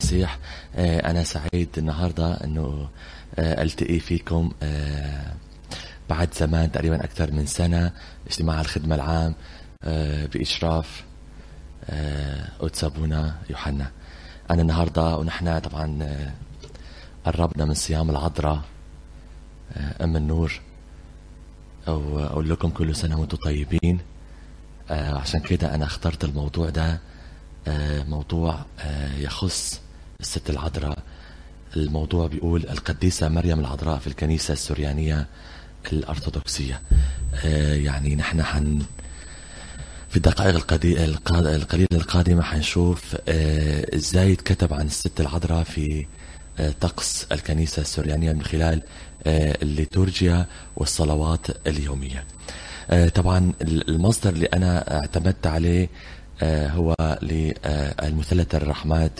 المسيح آه، أنا سعيد النهاردة أنه آه، ألتقي فيكم آه، بعد زمان تقريبا أكثر من سنة اجتماع الخدمة العام بإشراف قدس أبونا يوحنا أنا النهاردة ونحن طبعا قربنا من صيام العذراء أم النور وأقول لكم كل سنة وأنتم طيبين عشان كده أنا اخترت الموضوع ده آه، موضوع آه، يخص الست العذراء الموضوع بيقول القديسة مريم العذراء في الكنيسة السريانية الأرثوذكسية آه، يعني نحن حن في الدقائق القليلة القادمة حنشوف ازاي اتكتب عن الست العذراء في طقس الكنيسة السريانية من خلال الليتورجيا والصلوات اليومية طبعا المصدر اللي أنا اعتمدت عليه آه، هو للمثلث الرحمات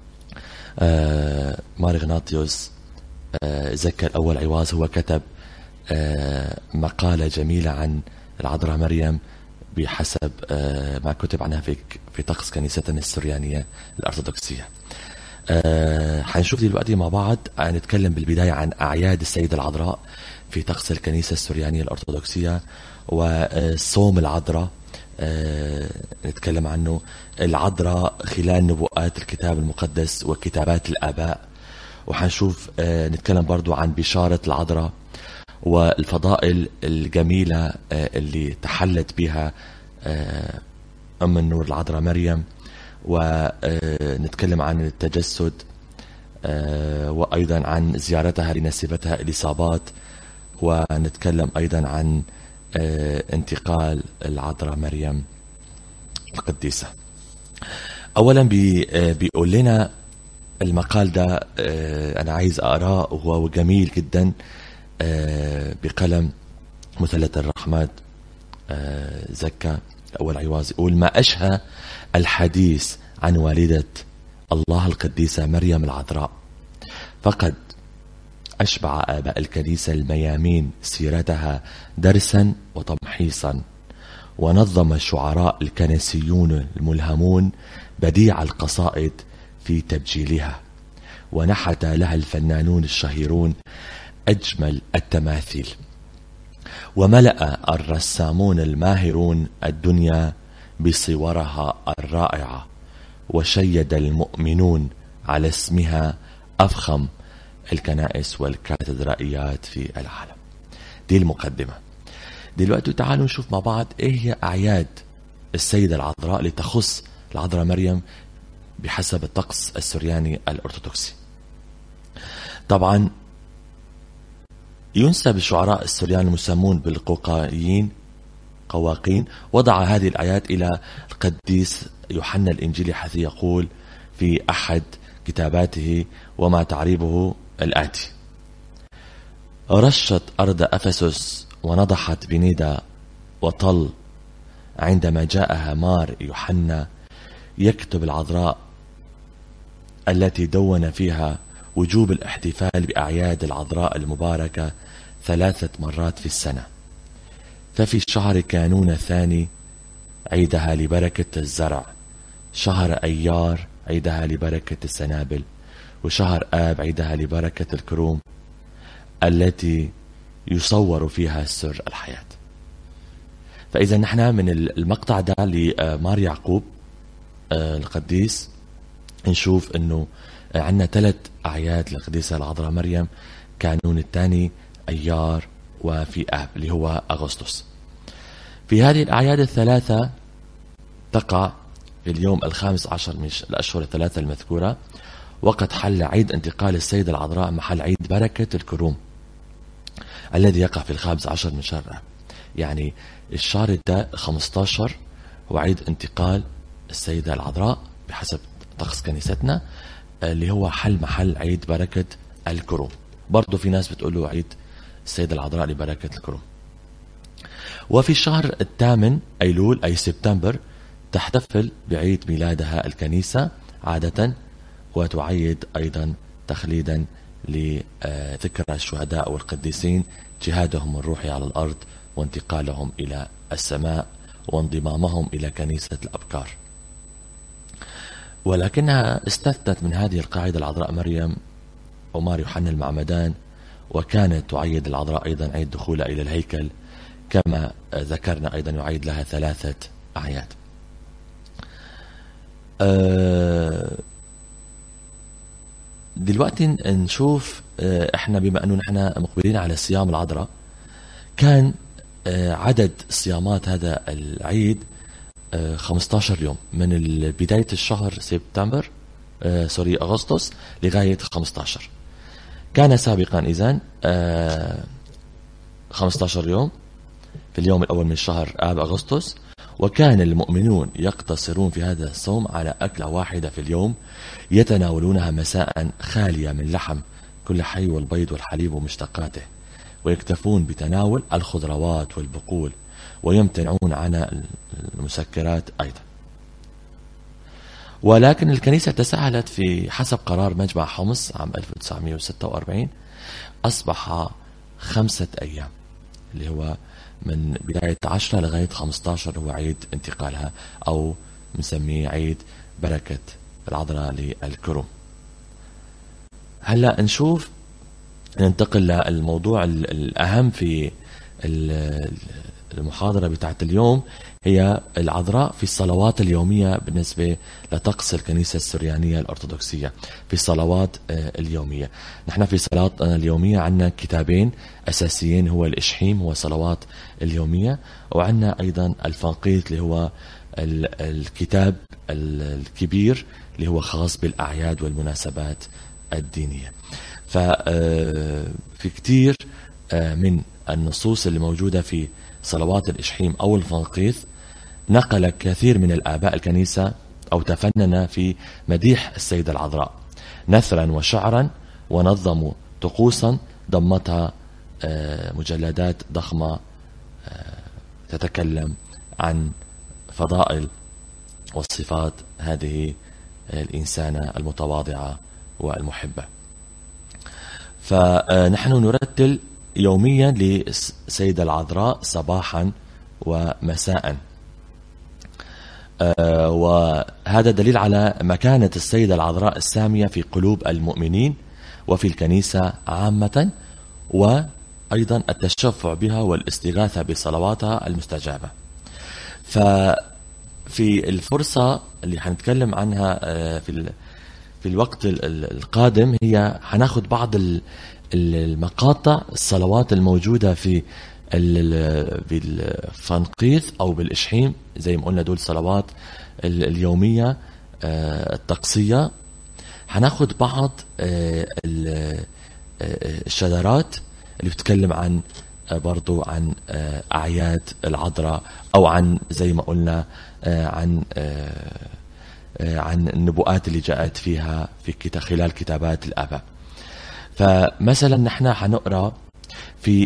آه، ماري غناطيوس آه، زكى الأول عواز هو كتب مقالة جميلة عن العذراء مريم بحسب ما كتب عنها في في طقس كنيستنا السريانية الأرثوذكسية. حنشوف دلوقتي مع بعض نتكلم بالبداية عن أعياد السيدة العذراء في طقس الكنيسة السريانية الأرثوذكسية وصوم العذراء آه، نتكلم عنه العذراء خلال نبوءات الكتاب المقدس وكتابات الآباء وحنشوف آه، نتكلم برضو عن بشارة العذراء والفضائل الجميلة آه، اللي تحلت بها أم النور العذراء مريم ونتكلم عن التجسد وأيضا عن زيارتها لنسبتها إليصابات ونتكلم أيضا عن آه، انتقال العذراء مريم القديسة أولا آه، بيقول لنا المقال ده آه، أنا عايز أقراه وهو جميل جدا بقلم مثلث الرحمات زكا أول عواز يقول ما أشهى الحديث عن والدة الله القديسة مريم العذراء فقد أشبع آباء الكنيسة الميامين سيرتها درسا وتمحيصا ونظم الشعراء الكنسيون الملهمون بديع القصائد في تبجيلها ونحت لها الفنانون الشهيرون أجمل التماثيل وملأ الرسامون الماهرون الدنيا بصورها الرائعة وشيد المؤمنون على اسمها أفخم الكنائس والكاتدرائيات في العالم دي المقدمة دلوقتي تعالوا نشوف مع بعض ايه هي اعياد السيدة العذراء اللي تخص العذراء مريم بحسب الطقس السرياني الارثوذكسي طبعا ينسب الشعراء السريان المسمون بالقوقايين قواقين وضع هذه الآيات إلى القديس يوحنا الإنجيلي حيث يقول في أحد كتاباته وما تعريبه الآتي رشت أرض أفسس ونضحت بنيدا وطل عندما جاءها مار يوحنا يكتب العذراء التي دون فيها وجوب الاحتفال بأعياد العذراء المباركة ثلاثة مرات في السنة ففي شهر كانون الثاني عيدها لبركة الزرع شهر أيار عيدها لبركة السنابل وشهر آب عيدها لبركة الكروم التي يصور فيها سر الحياة فإذا نحن من المقطع ده لمار يعقوب آه، القديس نشوف أنه عندنا ثلاث أعياد للقديسة العذراء مريم كانون الثاني أيار وفي آب اللي هو أغسطس في هذه الأعياد الثلاثة تقع في اليوم الخامس عشر من الأشهر الثلاثة المذكورة وقد حل عيد انتقال السيدة العذراء محل عيد بركة الكروم الذي يقع في الخامس عشر من شهر يعني الشهر ده 15 هو عيد انتقال السيدة العذراء بحسب طقس كنيستنا اللي هو حل محل عيد بركة الكروم برضه في ناس بتقول له عيد السيدة العذراء لبركة الكروم وفي الشهر الثامن أيلول أي سبتمبر تحتفل بعيد ميلادها الكنيسة عادة وتعيد أيضا تخليدا لذكرى الشهداء والقديسين جهادهم الروحي على الأرض وانتقالهم إلى السماء وانضمامهم إلى كنيسة الأبكار ولكنها استثنت من هذه القاعدة العذراء مريم ومار يوحنا المعمدان وكانت تعيد العذراء أيضا عيد دخولها إلى الهيكل كما ذكرنا أيضا يعيد لها ثلاثة أعياد أه دلوقتي نشوف أه، احنا بما انه نحن مقبلين على صيام العذراء كان أه، عدد صيامات هذا العيد 15 يوم من بداية الشهر سبتمبر سوري أغسطس لغاية 15 كان سابقا إذن 15 يوم في اليوم الأول من شهر آب أغسطس وكان المؤمنون يقتصرون في هذا الصوم على أكلة واحدة في اليوم يتناولونها مساء خالية من لحم كل حي والبيض والحليب ومشتقاته ويكتفون بتناول الخضروات والبقول ويمتنعون عن المسكرات أيضا ولكن الكنيسة تساهلت في حسب قرار مجمع حمص عام 1946 أصبح خمسة أيام اللي هو من بداية 10 لغاية 15 هو عيد انتقالها أو نسميه عيد بركة العذراء للكرم هلا نشوف ننتقل للموضوع الأهم في المحاضرة بتاعت اليوم هي العذراء في الصلوات اليومية بالنسبة لطقس الكنيسة السريانية الأرثوذكسية في الصلوات آه، اليومية نحن في صلاتنا اليومية عندنا كتابين أساسيين هو الإشحيم هو صلوات اليومية وعندنا أيضا الفنقيط اللي هو الكتاب الكبير اللي هو خاص بالأعياد والمناسبات الدينية ففي آه، كتير آه، من النصوص اللي موجودة في صلوات الإشحيم أو الفنقيث نقل كثير من الآباء الكنيسة أو تفنن في مديح السيدة العذراء نثرا وشعرا ونظموا طقوسا ضمتها آه، مجلدات ضخمة آه، تتكلم عن فضائل وصفات هذه الإنسانة المتواضعة والمحبة فنحن نرتل يوميا للسيدة العذراء صباحا ومساء آه، وهذا دليل على مكانة السيدة العذراء السامية في قلوب المؤمنين وفي الكنيسة عامة وأيضا التشفع بها والاستغاثة بصلواتها المستجابة ففي الفرصة اللي حنتكلم عنها آه، في في الوقت القادم هي حناخد بعض المقاطع الصلوات الموجودة في بالفنقيث أو بالإشحيم زي ما قلنا دول صلوات اليومية آه، الطقسية هناخد بعض آه، آه، الشذرات اللي بتتكلم عن برضو عن أعياد العذراء أو عن زي ما قلنا عن عن النبوءات اللي جاءت فيها في خلال كتابات الآباء فمثلا نحن حنقرا في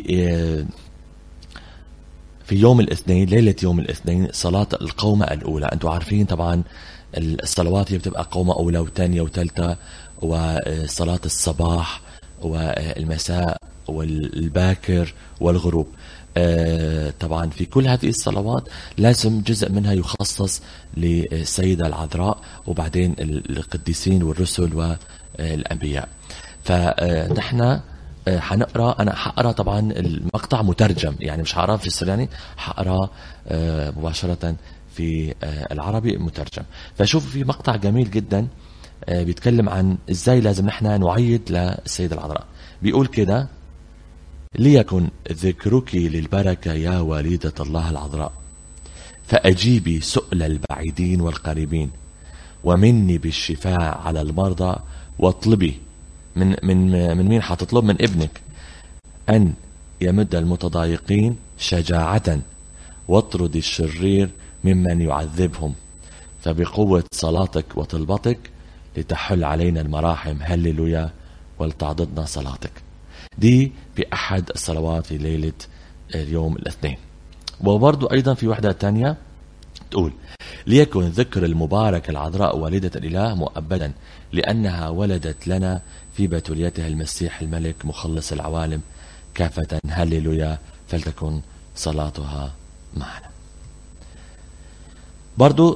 في يوم الاثنين ليلة يوم الاثنين صلاة القومة الأولى أنتم عارفين طبعا الصلوات هي بتبقى قومة أولى وثانية وثالثة وصلاة الصباح والمساء والباكر والغروب آه، طبعا في كل هذه الصلوات لازم جزء منها يخصص للسيدة العذراء وبعدين القديسين والرسل والأنبياء فنحن آه، حنقرا انا حقرا طبعا المقطع مترجم يعني مش حقراه في السرياني حقرا آه، مباشره في آه، العربي مترجم فشوفوا في مقطع جميل جدا بيتكلم عن ازاي لازم نحن نعيد للسيدة العذراء بيقول كده ليكن ذكرك للبركة يا والدة الله العذراء فأجيبي سؤل البعيدين والقريبين ومني بالشفاء على المرضى واطلبي من من من مين حتطلب من ابنك أن يمد المتضايقين شجاعة واطرد الشرير ممن يعذبهم فبقوة صلاتك وطلبتك لتحل علينا المراحم هللويا ولتعضدنا صلاتك دي في أحد الصلوات في ليلة اليوم الاثنين وبرضو أيضا في وحدة تانية تقول ليكن ذكر المبارك العذراء والدة الإله مؤبدا لأنها ولدت لنا في بتوليتها المسيح الملك مخلص العوالم كافة هللويا فلتكن صلاتها معنا برضو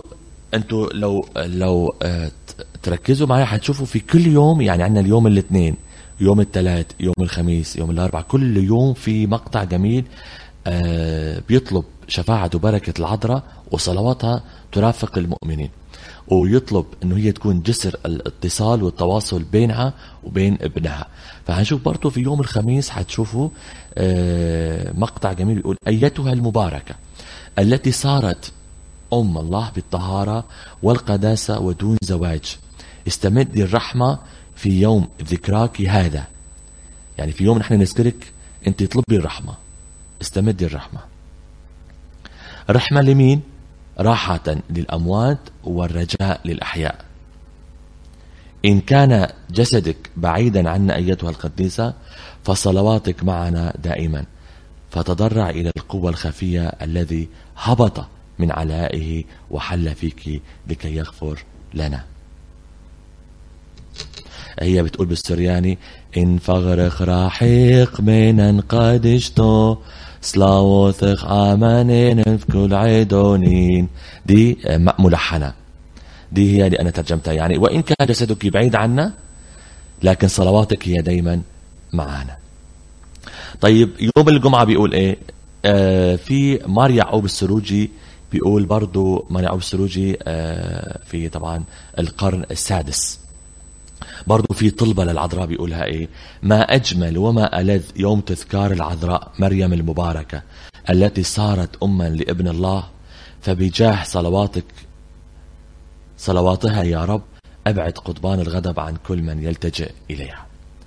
انتوا لو لو آه، تركزوا معي حتشوفوا في كل يوم يعني عندنا اليوم الاثنين يوم الثلاث يوم الخميس يوم الاربعاء كل يوم في مقطع جميل آه، بيطلب شفاعة وبركة العذراء وصلواتها ترافق المؤمنين ويطلب انه هي تكون جسر الاتصال والتواصل بينها وبين ابنها فهنشوف برضه في يوم الخميس حتشوفوا آه، مقطع جميل بيقول ايتها المباركه التي صارت ام الله بالطهاره والقداسه ودون زواج استمدي الرحمه في يوم ذكراك هذا يعني في يوم نحن نذكرك انت اطلبي الرحمه استمدي الرحمه رحمه لمين راحة للأموات والرجاء للأحياء إن كان جسدك بعيدا عنا أيتها القديسة فصلواتك معنا دائما فتضرع إلى القوة الخفية الذي هبط من علائه وحل فيك لكي يغفر لنا هي بتقول بالسرياني إن فغرخ راحيق من قدشتو سلاوثخ آمانين في كل عيدونين دي ملحنة دي هي اللي أنا ترجمتها يعني وإن كان جسدك بعيد عنا لكن صلواتك هي دايما معنا طيب يوم الجمعة بيقول إيه آه في مار يعقوب السروجي بيقول برضو مار يعقوب السروجي آه في طبعا القرن السادس برضو في طلبة للعذراء بيقولها ايه ما اجمل وما الذ يوم تذكار العذراء مريم المباركة التي صارت اما لابن الله فبجاه صلواتك صلواتها يا رب ابعد قضبان الغضب عن كل من يلتجئ اليها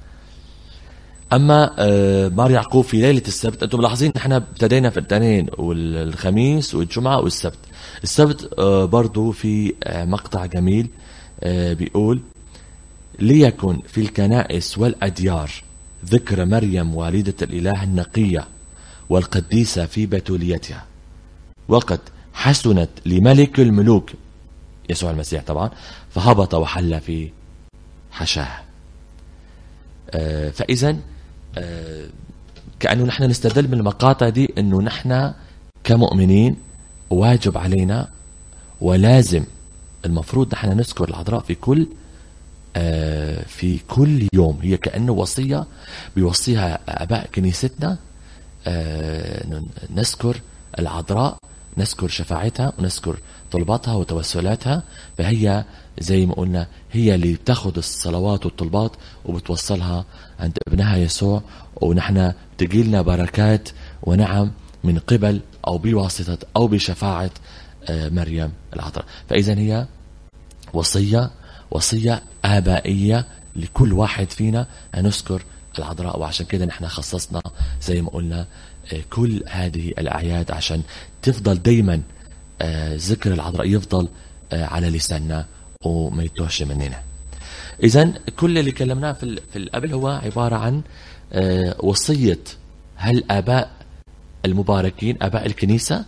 اما آه، مار يعقوب في ليله السبت انتم ملاحظين نحن ابتدينا في الاثنين والخميس والجمعه والسبت السبت آه، برضو في آه، مقطع جميل بيقول ليكن في الكنائس والأديار ذكر مريم والدة الإله النقية والقديسة في بتوليتها وقد حسنت لملك الملوك يسوع المسيح طبعا فهبط وحل في حشاه آه فإذا آه كأنه نحن نستدل من المقاطع دي أنه نحن كمؤمنين واجب علينا ولازم المفروض نحن نذكر العذراء في كل آه، في كل يوم هي كأنه وصية بيوصيها أباء كنيستنا آه، نذكر العذراء نذكر شفاعتها ونذكر طلباتها وتوسلاتها فهي زي ما قلنا هي اللي بتاخذ الصلوات والطلبات وبتوصلها عند ابنها يسوع ونحن تجيلنا بركات ونعم من قبل أو بواسطة أو بشفاعة آه، مريم العذراء فإذا هي وصية وصية آبائية لكل واحد فينا أن نذكر العذراء وعشان كده نحن خصصنا زي ما قلنا آه، كل هذه الأعياد عشان تفضل دايما آه، ذكر العذراء يفضل آه، على لساننا وما يتوهش مننا إذا كل اللي كلمناه في في قبل هو عبارة عن وصية هل آباء المباركين آباء الكنيسة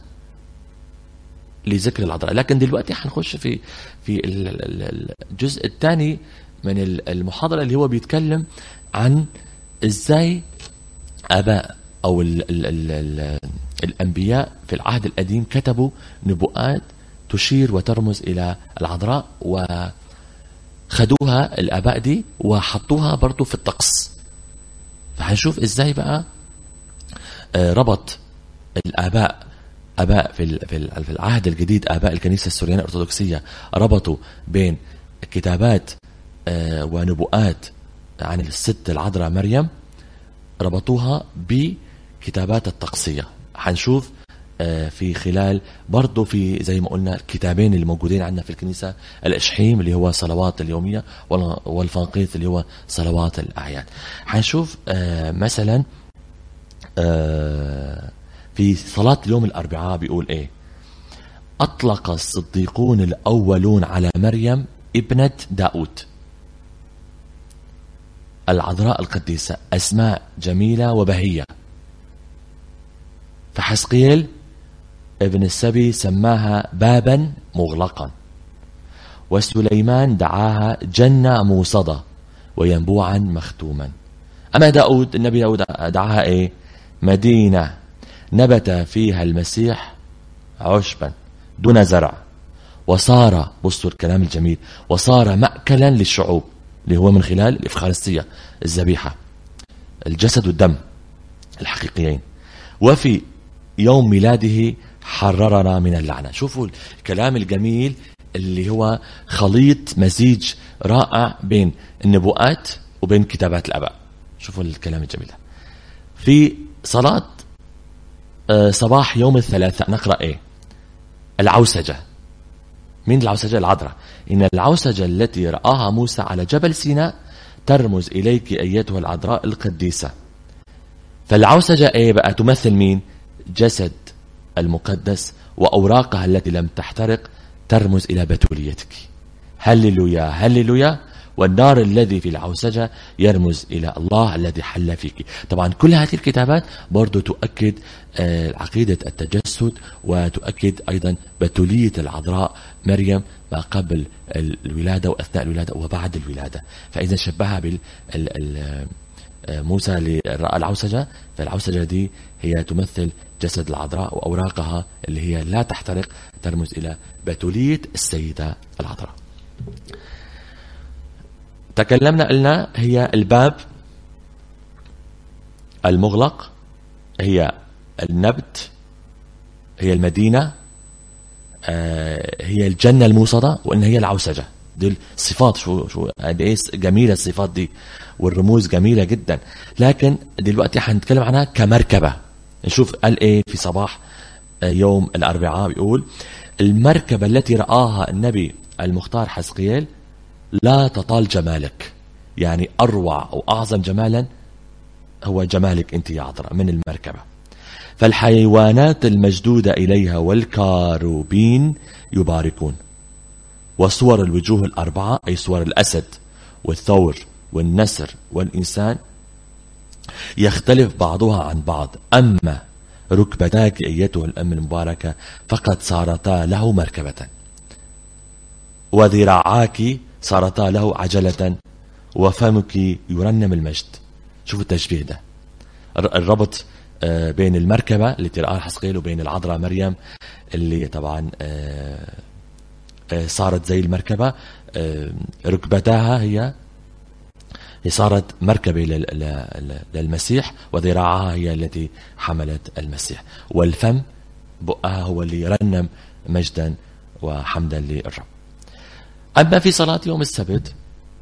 لذكر العذراء لكن دلوقتي حنخش في في الجزء الثاني من المحاضرة اللي هو بيتكلم عن ازاي اباء او ال ال ال ال الانبياء في العهد القديم كتبوا نبوءات تشير وترمز الى العذراء وخدوها الاباء دي وحطوها برضو في الطقس فهنشوف ازاي بقى آه، ربط الاباء اباء في في العهد الجديد اباء الكنيسه السوريانيه الارثوذكسيه ربطوا بين كتابات آه، ونبوءات عن الست العذراء مريم ربطوها بكتابات الطقسيه حنشوف آه، في خلال برضه في زي ما قلنا الكتابين اللي موجودين عندنا في الكنيسه الاشحيم اللي هو صلوات اليوميه والفنقيث اللي هو صلوات الاعياد حنشوف آه، مثلا في صلاة يوم الأربعاء بيقول إيه أطلق الصديقون الأولون على مريم ابنة داود العذراء القديسة أسماء جميلة وبهية فحسقيل ابن السبي سماها بابا مغلقا وسليمان دعاها جنة موصدة وينبوعا مختوما أما داود النبي داود دعاها إيه مدينة نبت فيها المسيح عشبا دون زرع وصار بصوا الكلام الجميل وصار مأكلا للشعوب اللي هو من خلال الإفخارستية الذبيحة الجسد والدم الحقيقيين وفي يوم ميلاده حررنا من اللعنة شوفوا الكلام الجميل اللي هو خليط مزيج رائع بين النبوءات وبين كتابات الآباء شوفوا الكلام الجميل في صلاة آه، صباح يوم الثلاثاء نقرأ إيه العوسجة من العوسجة العذراء إن العوسجة التي رآها موسى على جبل سيناء ترمز إليك أيتها العذراء القديسة فالعوسجة إيه بقى تمثل مين جسد المقدس وأوراقها التي لم تحترق ترمز إلى بتوليتك هللويا هللويا والنار الذي في العوسجة يرمز إلى الله الذي حل فيك طبعا كل هذه الكتابات برضو تؤكد آه، عقيدة التجسد وتؤكد أيضا بتولية العذراء مريم ما قبل الولادة وأثناء الولادة وبعد الولادة فإذا شبهها بال آه، موسى للعوسجة فالعوسجة دي هي تمثل جسد العذراء وأوراقها اللي هي لا تحترق ترمز إلى بتولية السيدة العذراء تكلمنا قلنا هي الباب المغلق هي النبت هي المدينة آه، هي الجنة الموصدة وإن هي العوسجة دي الصفات شو شو قد ايه جميله الصفات دي والرموز جميله جدا لكن دلوقتي حنتكلم عنها كمركبه نشوف قال ايه في صباح آه، يوم الاربعاء بيقول المركبه التي راها النبي المختار حسقيال لا تطال جمالك يعني اروع او اعظم جمالا هو جمالك انت يا عذراء من المركبه فالحيوانات المجدوده اليها والكاروبين يباركون وصور الوجوه الأربعة أي صور الأسد والثور والنسر والإنسان يختلف بعضها عن بعض أما ركبتاك أيتها الأم المباركة فقد صارتا له مركبة وذراعاك صارتا له عجلة وفمك يرنم المجد شوفوا التشبيه ده الربط آه، بين المركبة التي رآها حسقيل وبين العذراء مريم اللي طبعا آه، آه، صارت زي المركبة آه، ركبتاها هي هي صارت مركبة للمسيح وذراعها هي التي حملت المسيح والفم بقها هو اللي يرنم مجدا وحمدا للرب أما في صلاة يوم السبت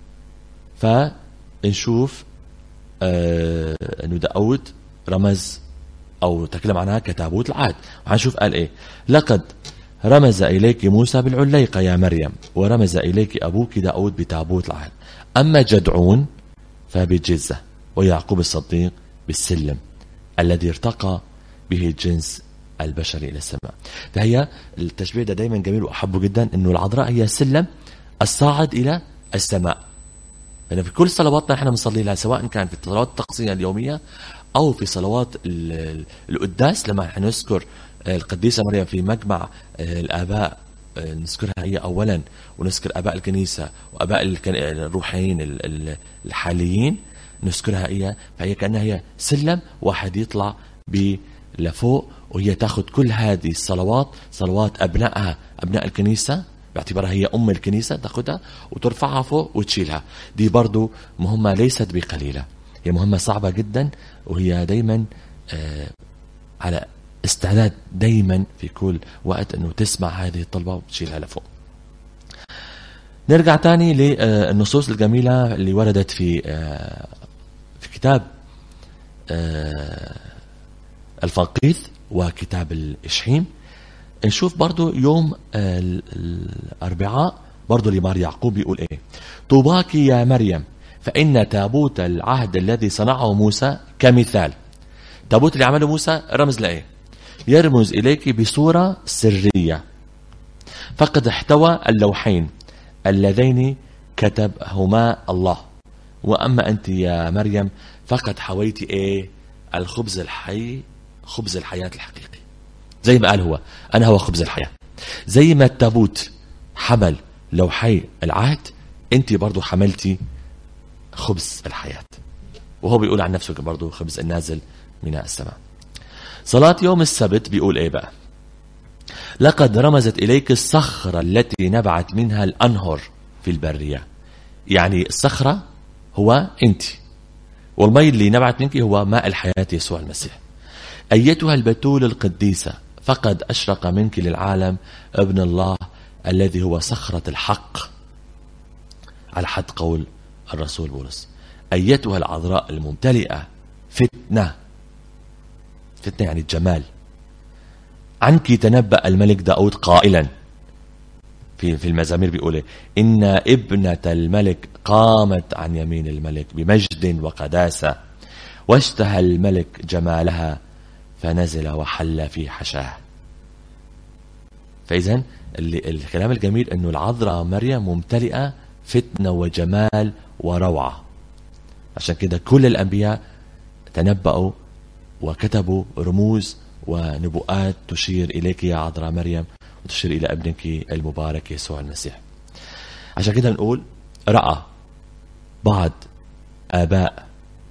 فنشوف آه أنه داود رمز أو تكلم عنها كتابوت العهد وحنشوف قال إيه لقد رمز إليك موسى بالعليقة يا مريم ورمز إليك أبوك داود بتابوت العهد أما جدعون فبجزة ويعقوب الصديق بالسلم الذي ارتقى به الجنس البشري إلى السماء فهي التشبيه ده دايما جميل وأحبه جدا أنه العذراء هي السلم الصاعد إلى السماء يعني في كل صلواتنا احنا بنصلي لها سواء كان في الصلوات التقصية اليومية أو في صلوات القداس لما نذكر القديسة مريم في مجمع آه، الآباء آه، نذكرها هي أولا ونذكر آباء الكنيسة وآباء الروحيين الحاليين نذكرها هي فهي كأنها هي سلم واحد يطلع لفوق وهي تاخذ كل هذه الصلوات صلوات أبنائها أبناء الكنيسة باعتبارها هي أم الكنيسة تاخذها وترفعها فوق وتشيلها دي برضو مهمة ليست بقليلة هي مهمة صعبة جدا وهي دايما آه على استعداد دايما في كل وقت انه تسمع هذه الطلبة وتشيلها لفوق نرجع تاني للنصوص الجميلة اللي وردت في آه، في كتاب آه، الفقيث وكتاب الإشحيم نشوف برضو يوم الأربعاء برضو لمار يعقوب يقول إيه طوباك يا مريم فإن تابوت العهد الذي صنعه موسى كمثال تابوت اللي عمله موسى رمز لإيه يرمز إليك بصورة سرية فقد احتوى اللوحين اللذين كتبهما الله وأما أنت يا مريم فقد حويت إيه الخبز الحي خبز الحياة الحقيقي زي ما قال هو أنا هو خبز الحياة زي ما التابوت حمل لوحي العهد أنت برضو حملتي خبز الحياة وهو بيقول عن نفسه برضو خبز النازل من السماء صلاة يوم السبت بيقول ايه بقى لقد رمزت إليك الصخرة التي نبعت منها الأنهر في البرية يعني الصخرة هو أنت والمي اللي نبعت منك هو ماء الحياة يسوع المسيح أيتها البتول القديسة فقد أشرق منك للعالم ابن الله الذي هو صخرة الحق على حد قول الرسول بولس أيتها العذراء الممتلئة فتنة فتنة يعني الجمال عنك تنبأ الملك داود قائلا في في المزامير بيقول إيه؟ إن ابنة الملك قامت عن يمين الملك بمجد وقداسة واشتهى الملك جمالها فنزل وحل في حشاه فإذا الكلام الجميل أنه العذراء مريم ممتلئة فتنة وجمال وروعة عشان كده كل الأنبياء تنبأوا وكتبوا رموز ونبوءات تشير إليك يا عذراء مريم وتشير إلى ابنك المبارك يسوع المسيح عشان كده نقول رأى بعض آباء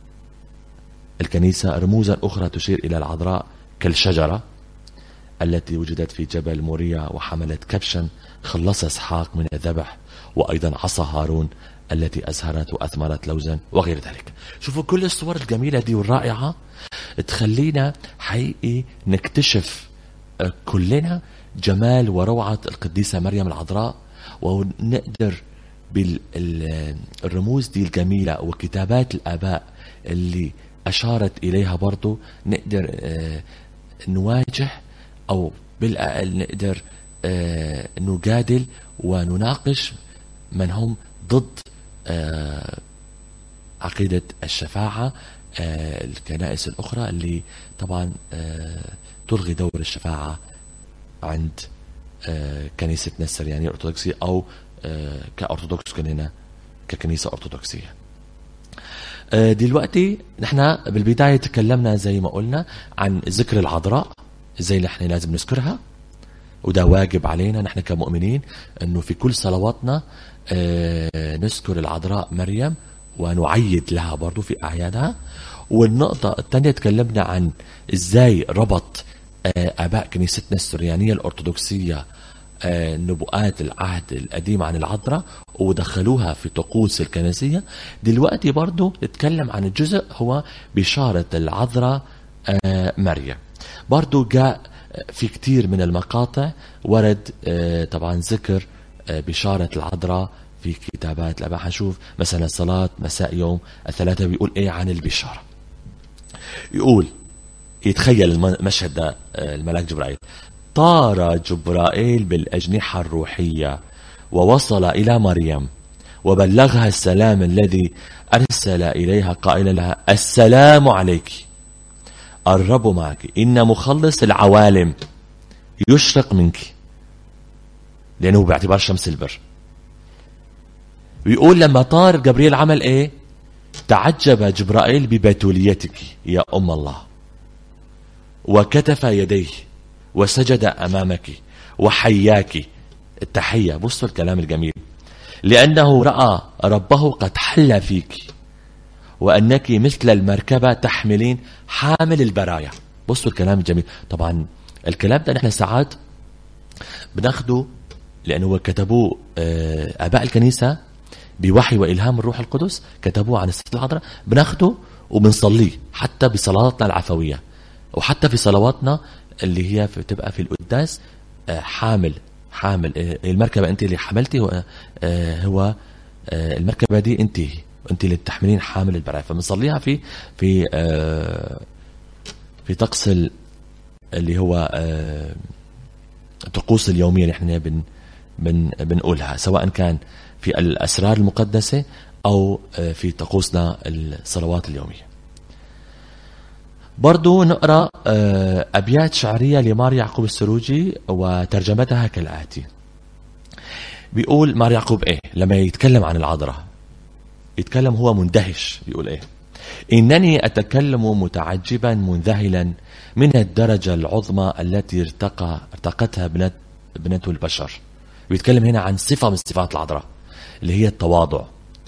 الكنيسة رموزا أخرى تشير إلى العذراء كالشجرة التي وجدت في جبل موريا وحملت كبشا خلص اسحاق من الذبح وأيضا عصا هارون التي أزهرت وأثمرت لوزا وغير ذلك شوفوا كل الصور الجميلة دي والرائعة تخلينا حقيقي نكتشف كلنا جمال وروعة القديسة مريم العذراء ونقدر بالرموز دي الجميلة وكتابات الآباء اللي أشارت إليها برضو نقدر آه، نواجه أو بالأقل نقدر آه، نجادل ونناقش من هم ضد آه، عقيدة الشفاعة الكنائس الأخرى اللي طبعا تلغي دور الشفاعة عند كنيستنا السريانية الأرثوذكسية أو كأرثوذكس كننا ككنيسة أرثوذكسية آه، دلوقتي نحن بالبداية تكلمنا زي ما قلنا عن ذكر العذراء ازاي نحن لازم نذكرها وده واجب علينا نحن كمؤمنين انه في كل صلواتنا آه، نذكر العذراء مريم ونعيد لها برضو في اعيادها والنقطة الثانية تكلمنا عن ازاي ربط آه، اباء كنيستنا السريانية الارثوذكسية آه، نبوءات العهد القديم عن العذراء ودخلوها في طقوس الكنسية دلوقتي برضو نتكلم عن الجزء هو بشارة العذراء آه، مريم برضو جاء في كتير من المقاطع ورد آه، طبعا ذكر بشارة العذراء في كتابات الأباء حنشوف مثلا صلاة مساء يوم الثلاثة بيقول إيه عن البشارة يقول يتخيل المشهد ده الملاك جبرائيل طار جبرائيل بالأجنحة الروحية ووصل إلى مريم وبلغها السلام الذي أرسل إليها قائلا لها السلام عليك الرب معك إن مخلص العوالم يشرق منك لأنه باعتبار شمس البر ويقول لما طار جبريل عمل ايه تعجب جبرائيل ببتوليتك يا أم الله وكتف يديه وسجد أمامك وحياك التحية بصوا الكلام الجميل لأنه رأى ربه قد حل فيك وأنك مثل المركبة تحملين حامل البرايا بصوا الكلام الجميل طبعا الكلام ده نحن ساعات بناخده لأنه كتبوه آه، آباء الكنيسة بوحي وإلهام الروح القدس كتبوه عن الست العذراء بناخده وبنصليه حتى بصلاتنا العفوية وحتى في صلواتنا اللي هي بتبقى في القداس آه، حامل حامل آه، المركبة أنت اللي حملتي هو, آه، هو المركبة دي أنت أنت اللي بتحملين حامل البراءة فبنصليها في في في طقس اللي هو الطقوس اليومية اللي احنا بن بن بنقولها سواء كان في الأسرار المقدسة أو في طقوسنا الصلوات اليومية برضو نقرأ آه، أبيات شعرية لمار يعقوب السروجي وترجمتها كالآتي بيقول مار يعقوب إيه لما يتكلم عن العذراء يتكلم هو مندهش بيقول إيه إنني أتكلم متعجبا منذهلا من الدرجة العظمى التي ارتقى ارتقتها بنت بنته البشر بيتكلم هنا عن صفة من صفات العذراء اللي هي التواضع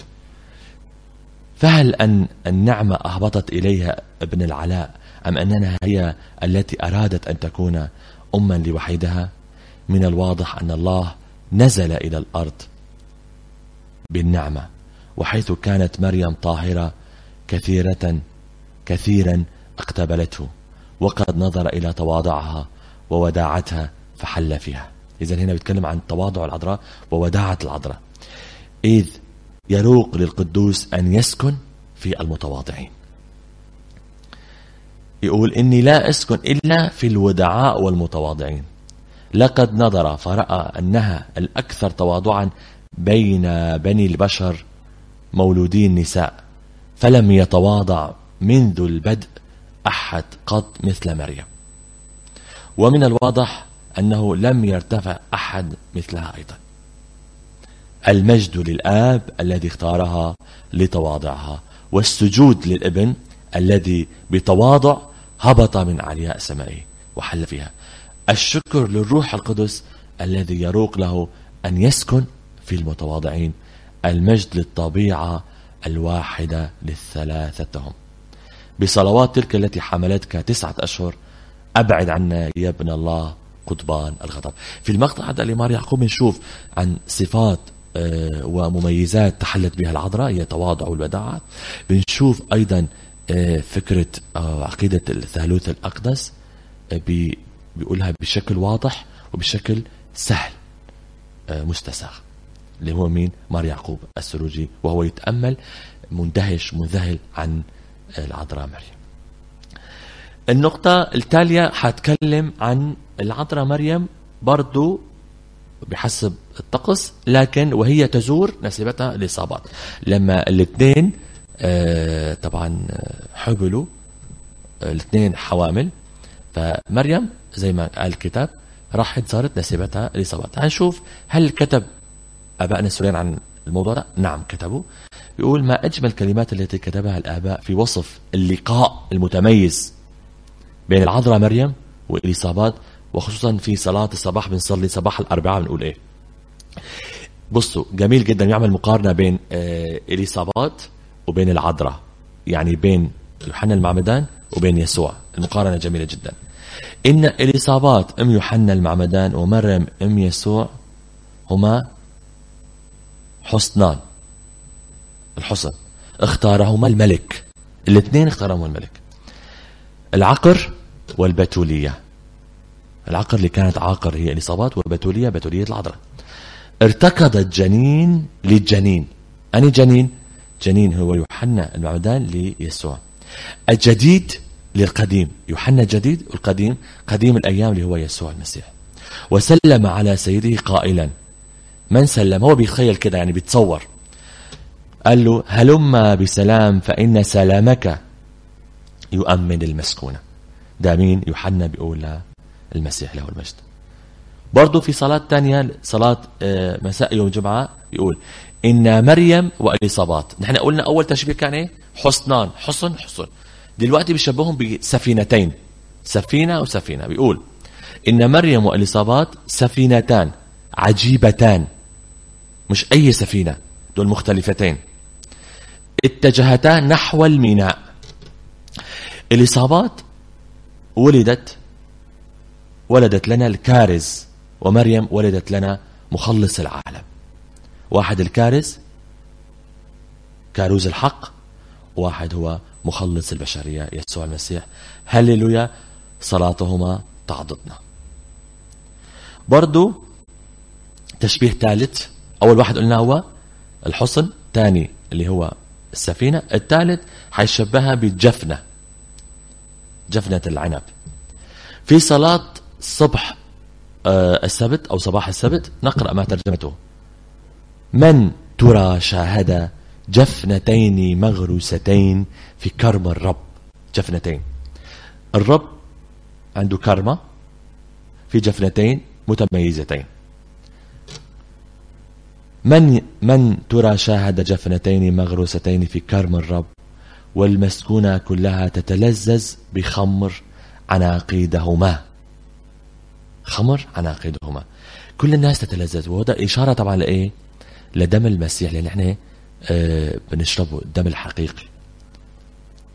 فهل أن النعمة أهبطت إليها ابن العلاء أم أنها هي التي أرادت أن تكون أما لوحيدها من الواضح أن الله نزل إلى الأرض بالنعمة وحيث كانت مريم طاهرة كثيرة كثيرا اقتبلته وقد نظر إلى تواضعها ووداعتها فحل فيها إذا هنا بيتكلم عن تواضع العذراء ووداعة العذراء إذ يروق للقدوس أن يسكن في المتواضعين يقول إني لا أسكن إلا في الودعاء والمتواضعين لقد نظر فرأى أنها الأكثر تواضعا بين بني البشر مولودين نساء فلم يتواضع منذ البدء أحد قط مثل مريم ومن الواضح أنه لم يرتفع أحد مثلها أيضا المجد للآب الذي اختارها لتواضعها والسجود للابن الذي بتواضع هبط من علياء سمائه وحل فيها الشكر للروح القدس الذي يروق له أن يسكن في المتواضعين المجد للطبيعة الواحدة للثلاثة هم بصلوات تلك التي حملتك تسعة أشهر أبعد عنا يا ابن الله قضبان الغضب في المقطع هذا لمار يعقوب بنشوف عن صفات آه، ومميزات تحلت بها العذراء هي التواضع والوداعة بنشوف أيضا آه، فكرة آه، عقيدة الثالوث الأقدس بيقولها بشكل واضح وبشكل سهل مستساغ اللي هو مين مار يعقوب السروجي وهو يتأمل مندهش منذهل عن العذراء مريم النقطة التالية حتكلم عن العذراء مريم برضو بحسب الطقس لكن وهي تزور نسبتها الإصابات لما الاثنين آه طبعا حبلوا الاثنين حوامل فمريم زي ما قال الكتاب راحت زارت نسيبتها الإصابات هنشوف هل كتب أبائنا السوريين عن الموضوع ده نعم كتبوا يقول ما أجمل الكلمات التي كتبها الآباء في وصف اللقاء المتميز بين العذراء مريم والإصابات وخصوصا في صلاة الصباح بنصلي صباح الأربعاء بنقول إيه بصوا جميل جدا يعمل مقارنة بين آه الإصابات وبين العذراء يعني بين يوحنا المعمدان وبين يسوع المقارنة جميلة جدا إن الإصابات أم يوحنا المعمدان ومريم أم يسوع هما حسنان الحسن اختارهما الملك الاثنين اختارهما الملك العقر والبتولية العقر اللي كانت عاقر هي الإصابات والبتولية بتولية العذراء ارتكضت جنين للجنين أني جنين جنين هو يوحنا المعمدان ليسوع الجديد للقديم يوحنا الجديد والقديم قديم الأيام اللي هو يسوع المسيح وسلم على سيده قائلا من سلم هو بيتخيل كده يعني بيتصور قال له هلم بسلام فإن سلامك يؤمن المسكونة ده مين يوحنا بيقول المسيح له المجد برضه في صلاة تانية صلاة آه، مساء يوم الجمعة يقول إن مريم وإليصابات نحن قلنا أول تشبيه كان إيه حسنان حصن حصن دلوقتي بيشبههم بسفينتين سفينة وسفينة بيقول إن مريم وإليصابات سفينتان عجيبتان مش أي سفينة دول مختلفتين اتجهتا نحو الميناء الإصابات ولدت ولدت لنا الكارز ومريم ولدت لنا مخلص العالم واحد الكارز كاروز الحق واحد هو مخلص البشرية يسوع المسيح هللويا صلاتهما تعضدنا برضو تشبيه ثالث أول واحد قلنا هو الحصن ثاني اللي هو السفينة الثالث حيشبهها بالجفنة جفنة العنب في صلاة صبح آه، السبت أو صباح السبت نقرأ ما ترجمته من ترى شاهد جفنتين مغروستين في كرم الرب جفنتين الرب عنده كرمة في جفنتين متميزتين من من ترى شاهد جفنتين مغروستين في كرم الرب والمسكونة كلها تتلذذ بخمر عناقيدهما خمر عناقيدهما كل الناس تتلذذ وهذا إشارة طبعا لإيه لدم المسيح لأن احنا آه بنشربه الدم الحقيقي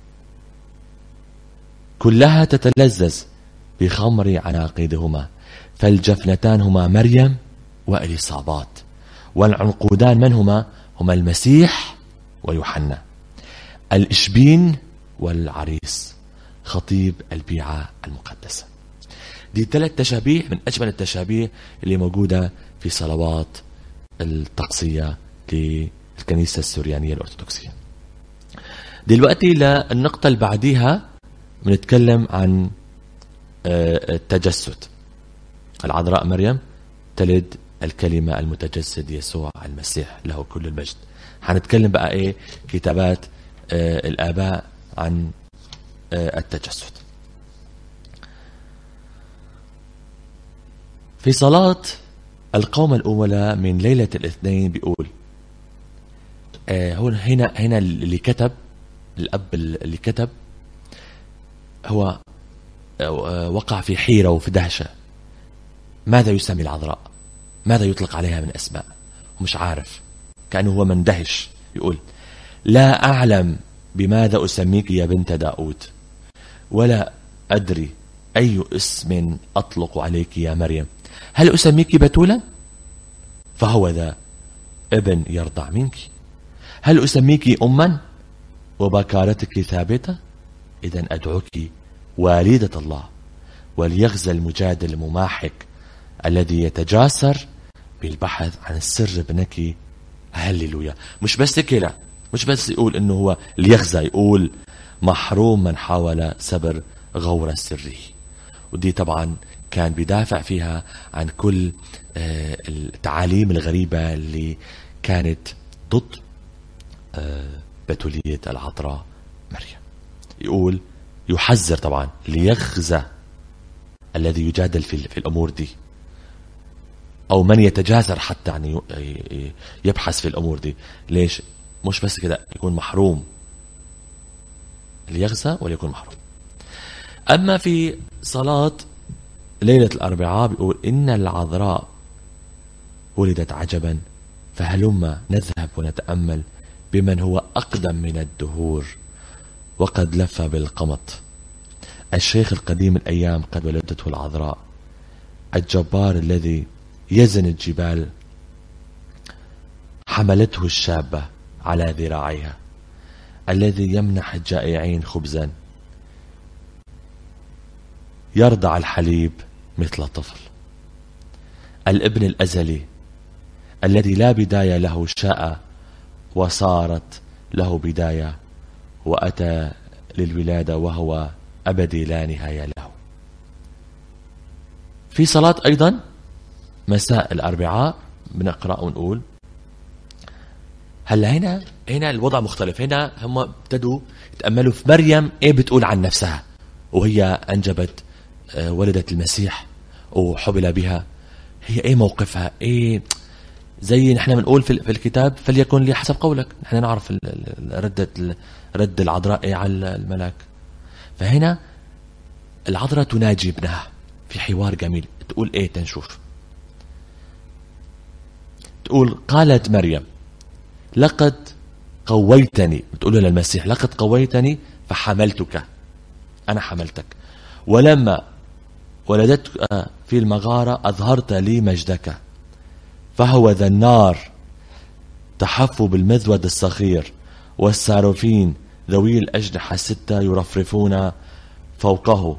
كلها تتلذذ بخمر عناقيدهما فالجفنتان هما مريم وإليصابات والعنقودان من هما هما المسيح ويوحنا الإشبين والعريس خطيب البيعة المقدسة دي ثلاث تشابيه من أجمل التشابيه اللي موجودة في صلوات الطقسية للكنيسة السوريانية الأرثوذكسية دلوقتي للنقطة اللي بعديها بنتكلم عن آه، التجسد العذراء مريم تلد الكلمة المتجسد يسوع المسيح له كل المجد حنتكلم بقى ايه كتابات آه الآباء عن آه التجسد في صلاة القوم الأولى من ليلة الاثنين بيقول آه هو هنا هنا اللي كتب الأب اللي كتب هو آه، وقع في حيرة وفي دهشة ماذا يسمي العذراء ماذا يطلق عليها من أسماء ومش عارف كأنه هو مندهش يقول لا أعلم بماذا أسميك يا بنت داود ولا أدري أي اسم أطلق عليك يا مريم هل أسميك بتولا فهو ذا ابن يرضع منك هل أسميك أما وبكارتك ثابتة إذا أدعوك والدة الله وليغزى المجادل المماحك الذي يتجاسر بالبحث عن السر ابنك هللويا مش بس كده مش بس يقول انه هو ليغزى يقول محروم من حاول سبر غور سره ودي طبعا كان بيدافع فيها عن كل آه، التعاليم الغريبة اللي كانت ضد آه، بتولية العذراء مريم يقول يحذر طبعا ليغزى الذي يجادل في, في الأمور دي أو من يتجاسر حتى يعني يبحث في الأمور دي ليش مش بس كده يكون محروم ليغزى وليكون محروم أما في صلاة ليلة الأربعاء بيقول إن العذراء ولدت عجبا فهلما نذهب ونتأمل بمن هو أقدم من الدهور وقد لف بالقمط الشيخ القديم الأيام قد ولدته العذراء الجبار الذي يزن الجبال حملته الشابة على ذراعيها الذي يمنح الجائعين خبزا يرضع الحليب مثل الطفل الابن الأزلي الذي لا بداية له شاء وصارت له بداية وأتى للولادة وهو أبدي لا نهاية له في صلاة أيضا مساء الأربعاء بنقرأ ونقول هلا هنا هنا الوضع مختلف هنا هم ابتدوا يتأملوا في مريم ايه بتقول عن نفسها وهي أنجبت آه، ولدت المسيح وحبل بها هي ايه موقفها ايه زي نحن بنقول في الكتاب فليكن لي حسب قولك نحن نعرف ردة رد العذراء ايه على الملاك فهنا العذراء تناجي ابنها في حوار جميل تقول ايه تنشوف تقول قالت مريم لقد قويتني بتقول للمسيح لقد قويتني فحملتك أنا حملتك ولما ولدتك في المغارة أظهرت لي مجدك فهو ذا النار تحف بالمذود الصغير والساروفين ذوي الأجنحة الستة يرفرفون فوقه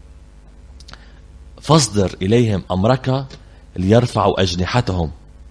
فاصدر إليهم أمرك ليرفعوا أجنحتهم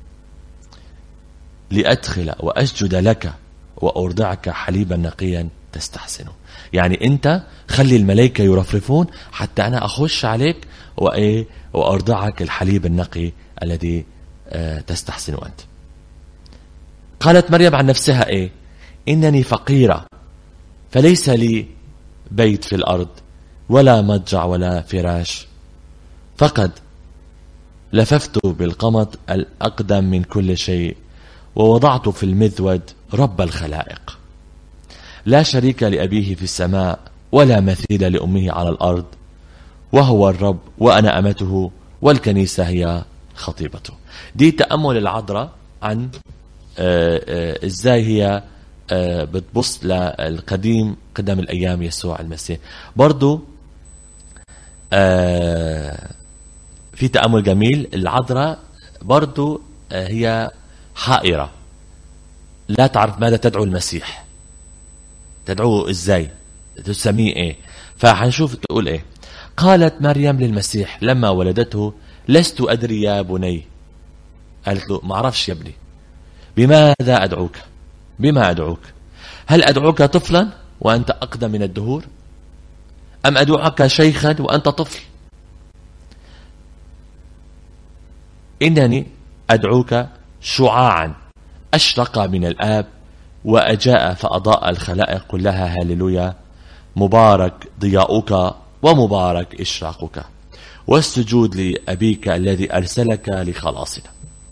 لأدخل وأسجد لك وأرضعك حليبا نقيا تستحسنه يعني أنت خلي الملائكة يرفرفون حتى أنا أخش عليك وإيه وأرضعك الحليب النقي الذي آه، تستحسن أنت قالت مريم عن نفسها إيه إنني فقيرة فليس لي بيت في الأرض ولا مضجع ولا فراش فقد لففت بالقمط الأقدم من كل شيء ووضعت في المذود رب الخلائق لا شريك لأبيه في السماء ولا مثيل لأمه على الأرض وهو الرب وأنا أمته والكنيسة هي خطيبته دي تأمل العذراء عن آه، آه، ازاي هي آه، بتبص للقديم قدم الأيام يسوع المسيح برضو في تأمل جميل العذراء برضو آه، هي حائرة لا تعرف ماذا تدعو المسيح تدعوه ازاي تسميه ايه فحنشوف تقول ايه قالت مريم للمسيح لما ولدته لست أدري يا بني قالت له ما أعرفش يا ابني بماذا أدعوك بما أدعوك هل أدعوك طفلا وأنت أقدم من الدهور أم أدعوك شيخا وأنت طفل إنني أدعوك شعاعا أشرق من الآب وأجاء فأضاء الخلائق كلها هاللويا مبارك ضياؤك ومبارك إشراقك والسجود لأبيك الذي أرسلك لخلاصنا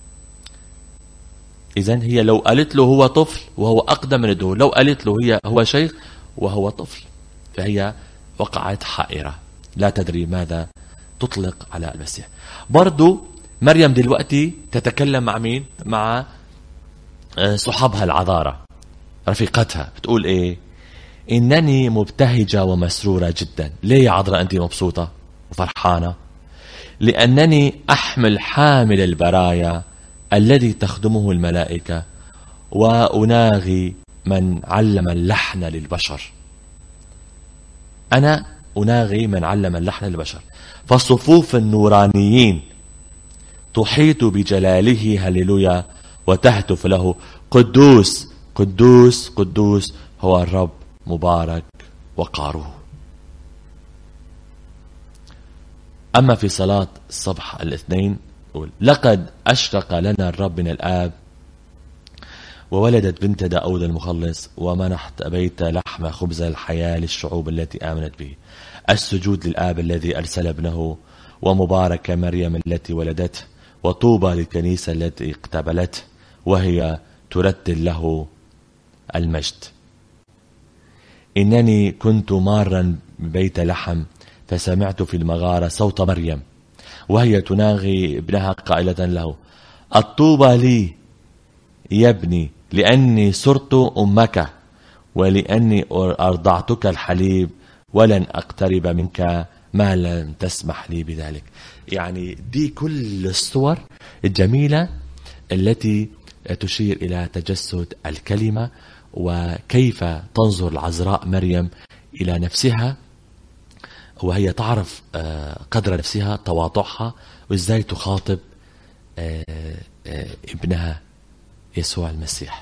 إذا هي لو قالت له هو طفل وهو أقدم من الدهور لو قالت له هي هو شيخ وهو طفل فهي وقعت حائرة لا تدري ماذا تطلق على المسيح برضو مريم دلوقتي تتكلم مع مين مع آه، صحابها العذارة رفيقتها بتقول ايه انني مبتهجة ومسرورة جدا ليه يا عذراء انت مبسوطة وفرحانة لانني احمل حامل البرايا الذي تخدمه الملائكة واناغي من علم اللحن للبشر انا اناغي من علم اللحن للبشر فصفوف النورانيين تحيط بجلاله هللويا وتهتف له قدوس قدوس قدوس هو الرب مبارك وقاره أما في صلاة الصبح الاثنين يقول لقد أشرق لنا الرب من الآب وولدت بنت داود المخلص ومنحت بيت لحم خبز الحياة للشعوب التي آمنت به السجود للآب الذي أرسل ابنه ومبارك مريم التي ولدته وطوبى للكنيسة التي اقتبلته وهي ترتل له المجد إنني كنت مارا ببيت لحم فسمعت في المغارة صوت مريم وهي تناغي ابنها قائلة له الطوبى لي يا ابني لأني صرت أمك ولأني أرضعتك الحليب ولن أقترب منك ما لم تسمح لي بذلك يعني دي كل الصور الجميلة التي تشير إلى تجسد الكلمة وكيف تنظر العذراء مريم إلى نفسها وهي تعرف آه، قدر نفسها تواضعها وإزاي تخاطب آه، آه، ابنها يسوع المسيح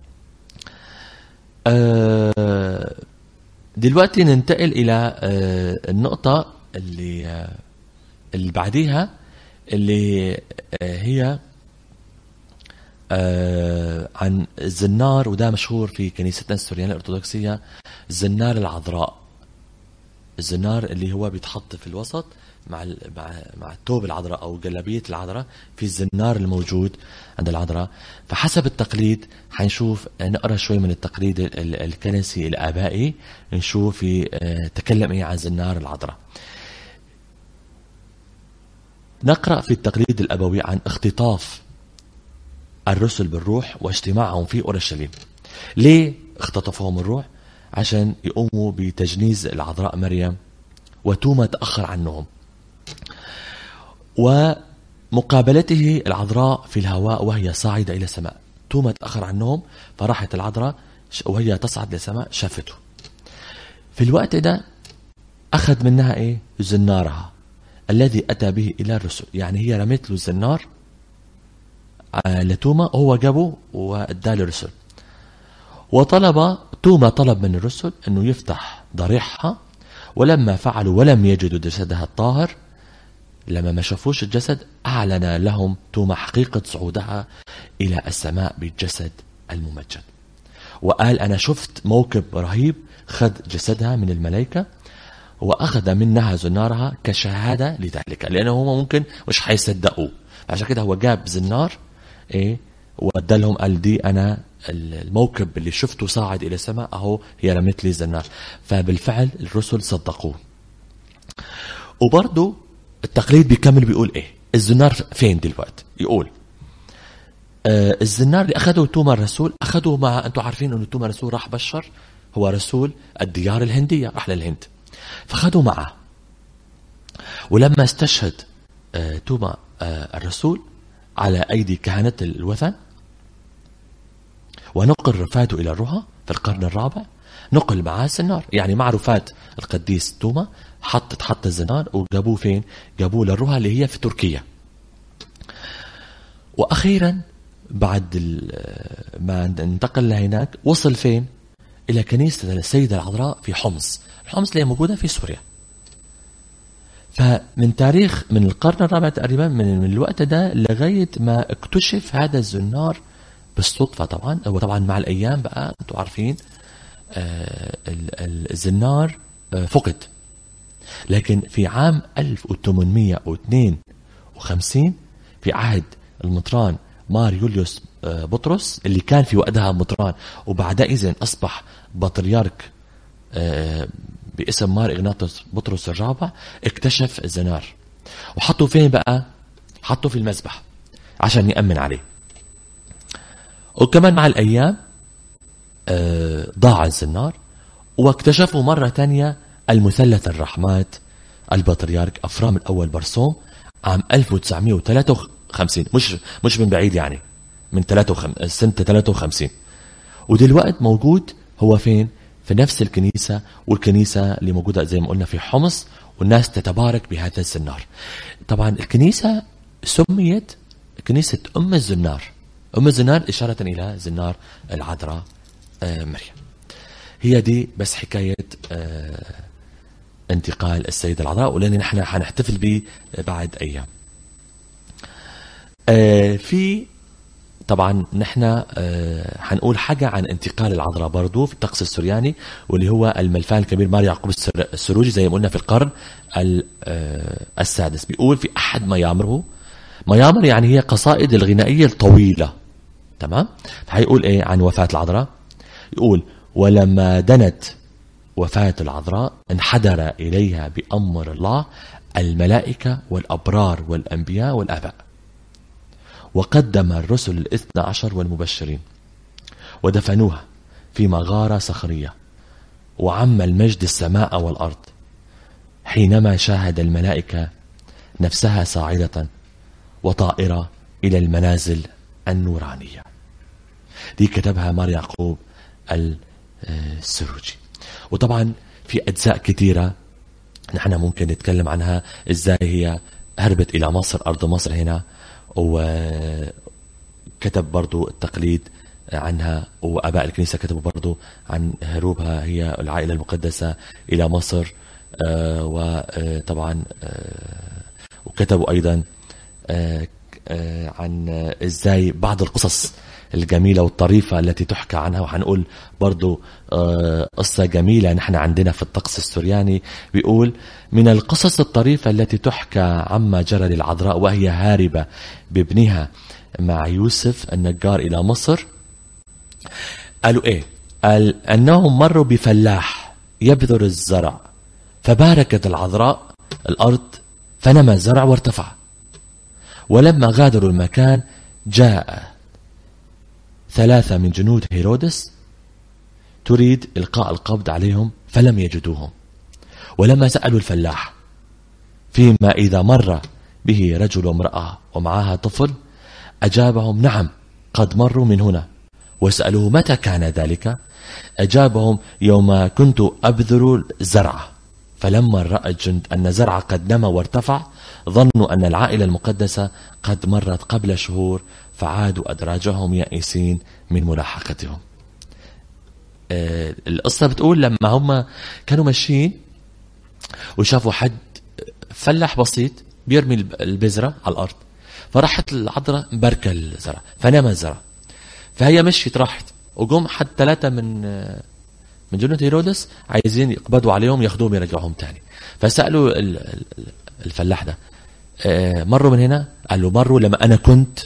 دلوقتي ننتقل إلى النقطة اللي اللي بعديها اللي هي آه عن الزنار وده مشهور في كنيستنا السوريانية الأرثوذكسية الزنار العذراء الزنار اللي هو بيتحط في الوسط مع مع مع الثوب العذراء او جلابيه العذراء في الزنار الموجود عند العذراء فحسب التقليد حنشوف نقرا شوي من التقليد الكنسي الابائي نشوف في آه، تكلم ايه عن زنار العذراء نقرا في التقليد الابوي عن اختطاف الرسل بالروح واجتماعهم في أورشليم ليه اختطفهم الروح عشان يقوموا بتجنيز العذراء مريم وتوما تأخر عنهم ومقابلته العذراء في الهواء وهي صاعدة إلى السماء توما تأخر عنهم فراحت العذراء وهي تصعد للسماء شافته في الوقت ده أخذ منها إيه زنارها الذي أتى به إلى الرسل يعني هي رمت له الزنار لتوما هو جابه واداه للرسل وطلب توما طلب من الرسل انه يفتح ضريحها ولما فعلوا ولم يجدوا جسدها الطاهر لما ما شافوش الجسد اعلن لهم توما حقيقه صعودها الى السماء بالجسد الممجد وقال انا شفت موكب رهيب خذ جسدها من الملائكه واخذ منها زنارها كشهاده لذلك لانه هم ممكن مش حيصدقوا عشان كده هو جاب زنار ايه وادى لهم قال دي انا الموكب اللي شفته صاعد الى السماء اهو هي رمت لي الزنار فبالفعل الرسل صدقوه وبرضه التقليد بيكمل بيقول ايه الزنار فين دلوقتي يقول آه الزنار اللي اخذه توما الرسول اخذه مع انتم عارفين انه توما الرسول راح بشر هو رسول الديار الهنديه راح للهند فاخذه معه ولما استشهد آه، توما آه، الرسول على أيدي كهنة الوثن ونقل رفاته إلى الرها في القرن الرابع نقل معاه الزنار يعني مع رفات القديس توما حط حط الزنار وجابوه فين جابوه للرها اللي هي في تركيا وأخيرا بعد ما انتقل لهناك وصل فين إلى كنيسة السيدة العذراء في حمص حمص اللي موجودة في سوريا فمن تاريخ من القرن الرابع تقريبا من الوقت ده لغاية ما اكتشف هذا الزنار بالصدفة طبعا هو طبعا مع الأيام بقى أنتم عارفين آه الزنار آه فقد لكن في عام 1852 في عهد المطران مار يوليوس آه، بطرس اللي كان في وقتها مطران وبعدئذ أصبح بطريرك آه، باسم مار إغناطوس بطرس الرابع اكتشف الزنار وحطوا فين بقى حطوا في المذبح عشان يأمن عليه وكمان مع الأيام آه، ضاع الزنار واكتشفوا مرة تانية المثلث الرحمات البطريرك أفرام الأول برسوم عام 1953 مش مش من بعيد يعني من 53 سنة 53 ودلوقت موجود هو فين في نفس الكنيسة والكنيسة اللي موجودة زي ما قلنا في حمص والناس تتبارك بهذا الزنار طبعا الكنيسة سميت كنيسة أم الزنار أم الزنار إشارة إلى زنار العذراء آه، مريم هي دي بس حكاية آه، انتقال السيدة العذراء ولأن نحن حنحتفل به بعد أيام آه، في طبعا نحن حنقول حاجة عن انتقال العذراء برضو في الطقس السرياني واللي هو الملفان الكبير مار يعقوب السروجي زي ما قلنا في القرن السادس بيقول في أحد ميامره ميامر يعني هي قصائد الغنائية الطويلة تمام فهيقول ايه عن وفاة العذراء يقول ولما دنت وفاة العذراء انحدر إليها بأمر الله الملائكة والأبرار والأنبياء والآباء وقدم الرسل الاثنى عشر والمبشرين ودفنوها في مغارة صخرية وعم المجد السماء والأرض حينما شاهد الملائكة نفسها صاعدة وطائرة إلى المنازل النورانية دي كتبها مار يعقوب السروجي وطبعا في أجزاء كثيرة نحن ممكن نتكلم عنها إزاي هي هربت إلى مصر أرض مصر هنا وكتب برضو التقليد عنها وأباء الكنيسة كتبوا برضو عن هروبها هي العائلة المقدسة إلى مصر آه، وطبعا آه، وكتبوا أيضا آه، عن ازاي بعض القصص الجميلة والطريفة التي تحكى عنها وحنقول برضو قصة جميلة نحن عندنا في الطقس السرياني بيقول من القصص الطريفة التي تحكى عما جرى للعذراء وهي هاربة بابنها مع يوسف النجار إلى مصر قالوا إيه قال أنهم مروا بفلاح يبذر الزرع فباركت العذراء الأرض فنمى الزرع وارتفع ولما غادروا المكان جاء ثلاثة من جنود هيرودس تريد إلقاء القبض عليهم فلم يجدوهم ولما سألوا الفلاح فيما إذا مر به رجل وامرأة ومعها طفل أجابهم نعم قد مروا من هنا وسألوه متى كان ذلك أجابهم يوم كنت أبذر زرع فلما رأى الجند أن زرع قد نمى وارتفع ظنوا أن العائلة المقدسة قد مرت قبل شهور فعادوا أدراجهم يائسين من ملاحقتهم آه، القصة بتقول لما هم كانوا ماشيين وشافوا حد فلاح بسيط بيرمي البذرة على الأرض فراحت العذراء مبركة الزرع فنام الزرع فهي مشيت راحت وقوم حد ثلاثة من من جنود هيرودس عايزين يقبضوا عليهم ياخذوهم يرجعوهم تاني فسألوا الفلاح ده آه، مروا من هنا قال له مروا لما انا كنت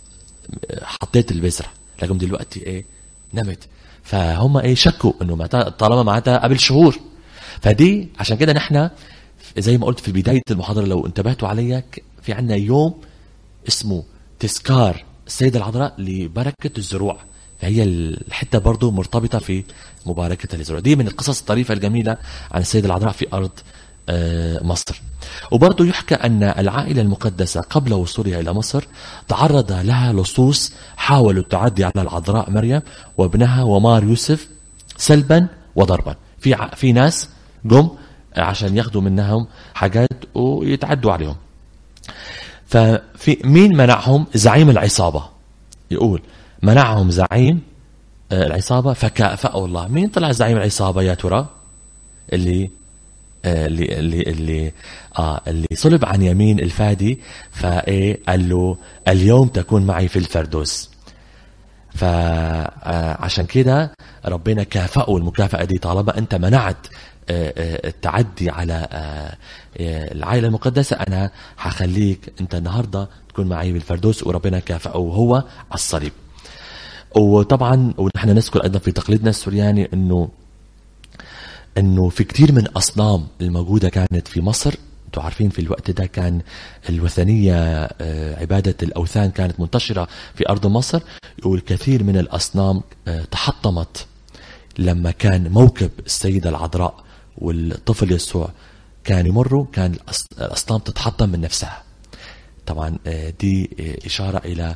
حطيت البذره لكن دلوقتي ايه نمت فهم ايه شكوا انه معناتها طالما معناتها قبل شهور فدي عشان كده نحن زي ما قلت في بدايه المحاضره لو انتبهتوا عليا في عندنا يوم اسمه تذكار السيده العذراء لبركه الزروع فهي الحته برضه مرتبطه في مباركه الزروع دي من القصص الطريفه الجميله عن السيده العذراء في ارض مصر وبرضه يحكى أن العائلة المقدسة قبل وصولها إلى مصر تعرض لها لصوص حاولوا التعدي على العذراء مريم وابنها ومار يوسف سلبا وضربا في في ناس قم عشان ياخذوا منهم حاجات ويتعدوا عليهم ففي مين منعهم زعيم العصابة يقول منعهم زعيم آه، العصابة فكافأه الله مين طلع زعيم العصابة يا ترى اللي آه، اللي اللي اللي اه اللي صلب عن يمين الفادي فايه قال له اليوم تكون معي في الفردوس فعشان آه، كده ربنا كافأه المكافأة دي طالما أنت منعت التعدي على العائلة المقدسة أنا هخليك أنت النهاردة تكون معي بالفردوس وربنا كافأه وهو على الصليب وطبعا ونحن نذكر أيضا في تقليدنا السورياني أنه أنه في كثير من الأصنام الموجودة كانت في مصر انتم عارفين في الوقت ده كان الوثنية آه، عبادة الأوثان كانت منتشرة في أرض مصر يقول كثير من الأصنام آه، تحطمت لما كان موكب السيدة العذراء والطفل يسوع كان يمروا كان الأصنام تتحطم من نفسها طبعا آه، دي إشارة إلى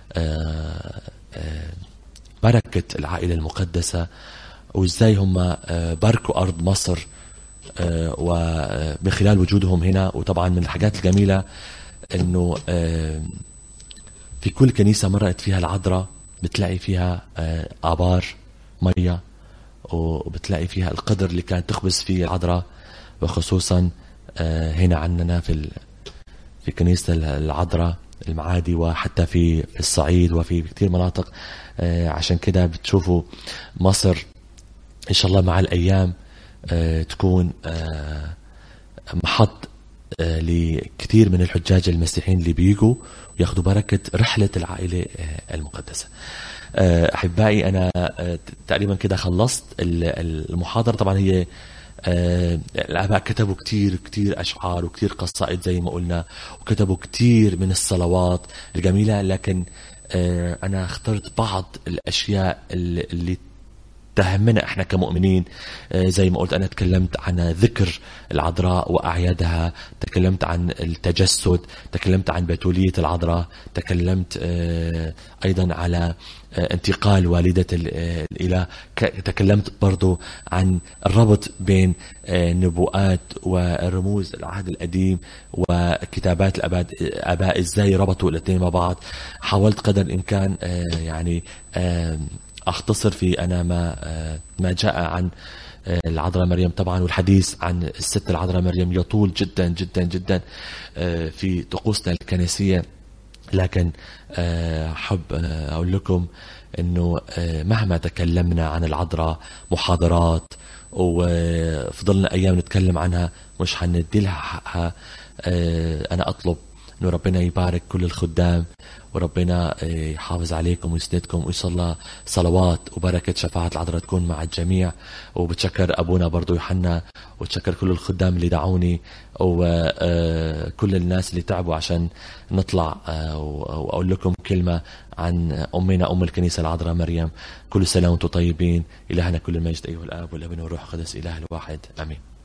بركة العائلة المقدسة وإزاي هم باركوا أرض مصر آه، ومن خلال وجودهم هنا وطبعا من الحاجات الجميلة انه آه، في كل كنيسة مرقت فيها العذراء بتلاقي فيها آه، آبار مية وبتلاقي فيها القدر اللي كانت تخبز فيه العذراء وخصوصا هنا عندنا في في كنيسة العذراء المعادي وحتى في الصعيد وفي كثير مناطق عشان كده بتشوفوا مصر ان شاء الله مع الايام آه، تكون آه، محط آه، لكثير من الحجاج المسيحيين اللي بيجوا وياخذوا بركة رحلة العائلة المقدسة أحبائي أنا تقريبا كده خلصت المحاضرة طبعا هي الآباء كتبوا كتير كتير أشعار وكتير قصائد زي ما قلنا وكتبوا كتير من الصلوات الجميلة لكن أنا اخترت بعض الأشياء اللي تهمنا احنا كمؤمنين آه، زي ما قلت انا تكلمت عن ذكر العذراء واعيادها تكلمت عن التجسد تكلمت عن بتوليه العذراء تكلمت آه، ايضا على آه، انتقال والدة الإله تكلمت برضو عن الربط بين النبوءات ورموز العهد القديم وكتابات الآباء إزاي ربطوا الاثنين مع بعض حاولت قدر الإمكان يعني اختصر في انا ما آه، ما جاء عن آه، العذراء مريم طبعا والحديث عن الست العذراء مريم يطول جدا جدا جدا آه، في طقوسنا الكنسيه لكن حب اقول لكم انه مهما تكلمنا عن العذراء محاضرات وفضلنا ايام نتكلم عنها مش حندي لها حقها انا اطلب انه ربنا يبارك كل الخدام وربنا آه، يحافظ عليكم ويسندكم ويصلى صلوات وبركة شفاعة العذراء تكون مع الجميع وبتشكر أبونا برضو يوحنا وتشكر كل الخدام اللي دعوني وكل آه، الناس اللي تعبوا عشان نطلع آه، وأقول لكم كلمة عن أمنا أم الكنيسة العذراء مريم كل سنة وأنتم طيبين إلهنا كل المجد أيها الآب والابن والروح القدس إله الواحد آمين